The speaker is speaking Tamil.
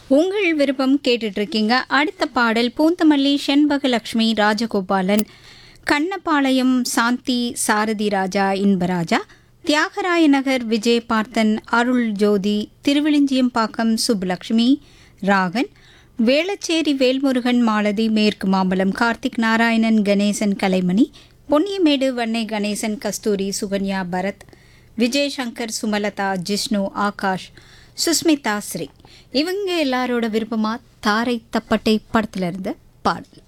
உங்கள் விருப்பம் கேட்டுட்டு இருக்கீங்க அடுத்த பாடல் பூந்தமல்லி செண்பகலட்சுமி ராஜகோபாலன் கண்ணபாளையம் சாந்தி சாரதி ராஜா இன்பராஜா தியாகராய நகர் விஜய் பார்த்தன் அருள் ஜோதி திருவிழிஞ்சியம்பாக்கம் சுப்புலட்சுமி ராகன் வேளச்சேரி வேல்முருகன் மாலதி மேற்கு மாம்பலம் கார்த்திக் நாராயணன் கணேசன் கலைமணி பொன்னியமேடு வன்னை கணேசன் கஸ்தூரி சுகன்யா பரத் விஜய் சங்கர் சுமலதா ஜிஷ்ணு ஆகாஷ் சுஸ்மிதா ஸ்ரீ இவங்க எல்லாரோட விருப்பமா தாரை தப்பட்டை படத்துல இருந்து பாடல்